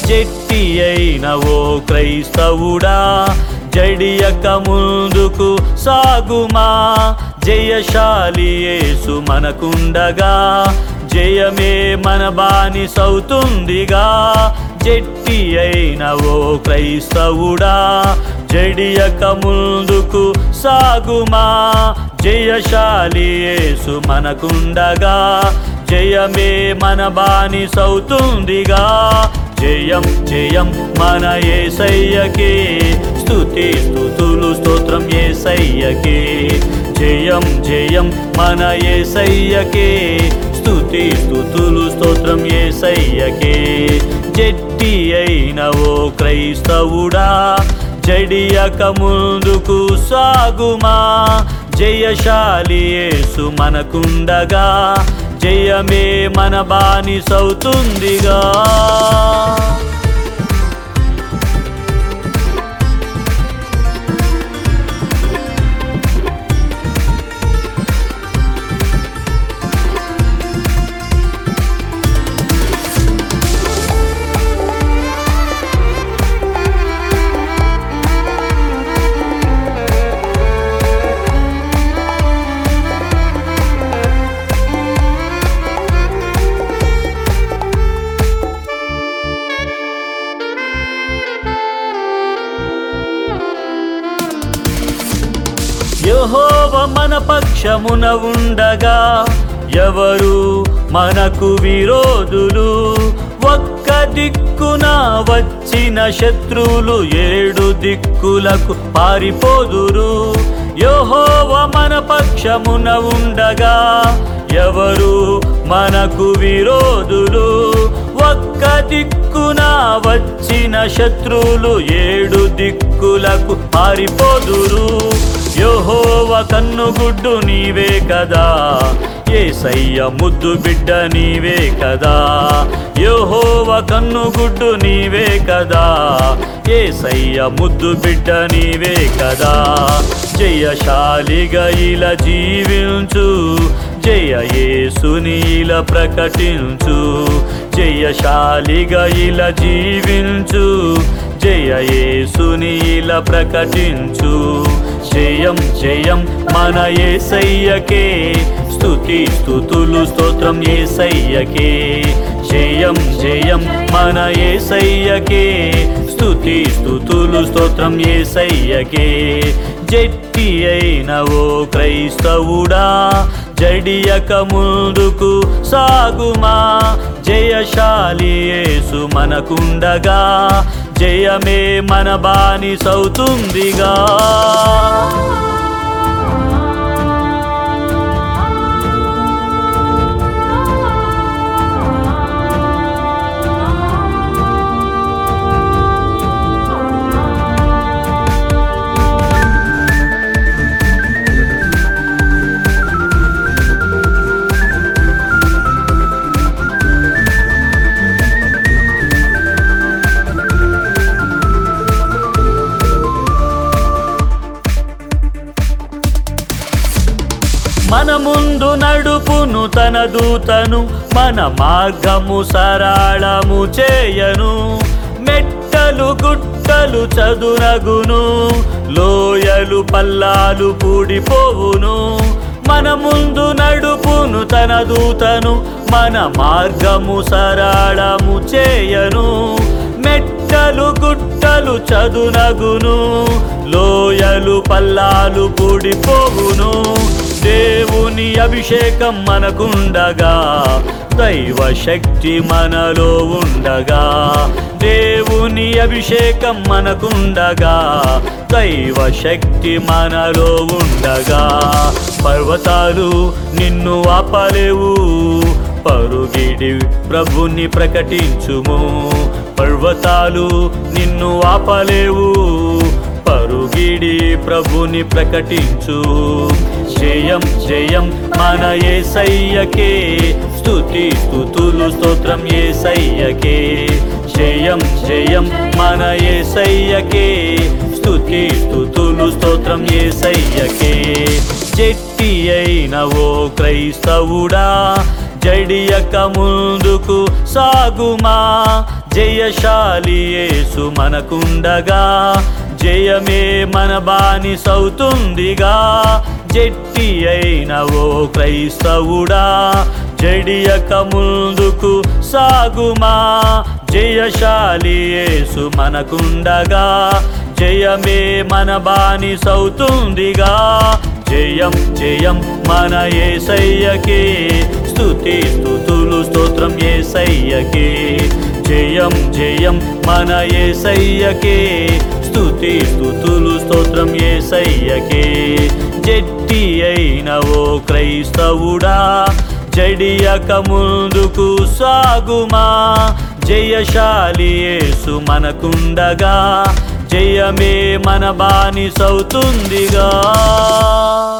జట్టి అయిన ఓ క్రైస్తవుడా జడియక ముందుకు సాగుమా జయశాలి యేసు మనకుండగా జయమే మన బాని సౌతుందిగా జట్టి అయిన ఓ క్రైస్తవుడా జడియక ముందుకు సాగుమా జయశాలి యేసు మనకుండగా జయమే మన బాని సౌతుందిగా జయం జయం మన ఏసయ్యకే స్తుతి స్తుతులు స్తోత్రం ఏసయ్యకే జయం జయం మన ఏసయ్యకే స్తుతి స్తుతులు స్తోత్రం ఏసయ్యకే జట్టి అయిన ఓ క్రైస్తవుడా జడియక ముందుకు సాగుమా జయశాలి యేసు మనకుండగా జయమే మన బాని సౌతుందిగా యహోవ మన పక్షమున ఉండగా ఎవరు మనకు విరోధులు ఒక్క దిక్కున వచ్చిన శత్రువులు ఏడు దిక్కులకు పారిపోదురు యహోవ మన పక్షమున ఉండగా ఎవరు మనకు విరోధులు ఒక్క దిక్కున వచ్చిన శత్రువులు ఏడు దిక్కులకు పారిపోదురు యహోవ కన్నుగుడ్డు నీవే కదా ఏసయ్య ముద్దు బిడ్డ నీవే కదా యహోవ కన్నుగుడ్డు నీవే కదా ఏసయ్య ముద్దు బిడ్డ నీవే కదా జయశాలిగా ఇలా జీవించు జయ యేసుని ఇలా ప్రకటించు జయశాలిగా ఇలా జీవించు జయ యేసుని ఇలా ప్రకటించు జయం జయం మన ఏసయ్యకే స్తుతి స్తుతులు స్తోత్రం ఏసయ్యకే జయం జయం మన ఏసయ్యకే స్తుతి స్తుతులు స్తోత్రం ఏసయ్యకే జట్టి అయిన ఓ క్రైస్తవుడా జడియక ముందుకు సాగుమా జయశాలి యేసు మనకుండగా జయమే మన బాని సౌతుందిగా మన ముందు నడుపును తన దూతను మన మార్గము సరళము చేయను మెట్టలు గుట్టలు చదునగును లోయలు పల్లాలు పూడిపోవును మన ముందు నడుపును తన దూతను మన మార్గము సరళము చేయను మెట్టలు గుట్టలు చదునగును లోయలు పల్లాలు పూడిపోవును దేవుని అభిషేకం మనకుండగా దైవ శక్తి మనలో ఉండగా దేవుని అభిషేకం మనకుండగా దైవ శక్తి మనలో ఉండగా పర్వతాలు నిన్ను ఆపలేవు పరుగిడి ప్రభుని ప్రకటించుము పర్వతాలు నిన్ను ఆపలేవు పరుగిడి ప్రభుని ప్రకటించు జయం జయం మన ఏసయ్యకే స్తుతి స్తుతులు స్తోత్రం ఏసయ్యకే జయం జయం మన ఏసయ్యకే స్తుతి స్తుతులు స్తోత్రం ఏసయ్యకే చెట్టి అయిన ఓ క్రైస్తవుడా జడియక ముందుకు సాగుమా జయశాలి యేసు మనకుండగా జయమే మన బానిసవుతుందిగా జట్టి అయిన ఓ క్రైస్తవుడా జడియక ముందుకు సాగుమా జయశాలి యేసు మనకుండగా జయమే మన బానిసవుతుందిగా జయం జయం మన ఏసయ్యకే స్తుతి స్తుతులు స్తోత్రం ఏసయ్యకే జయం జయం మన ఏసయ్యకే స్తుతి స్తుతులు స్తోత్రం ఏసయ్యకే జట్టి అయిన ఓ క్రైస్తవుడా జడియక ముందుకు సాగుమా జయశాలి యేసు మనకుండగా జయమే మన బానిసవుతుందిగా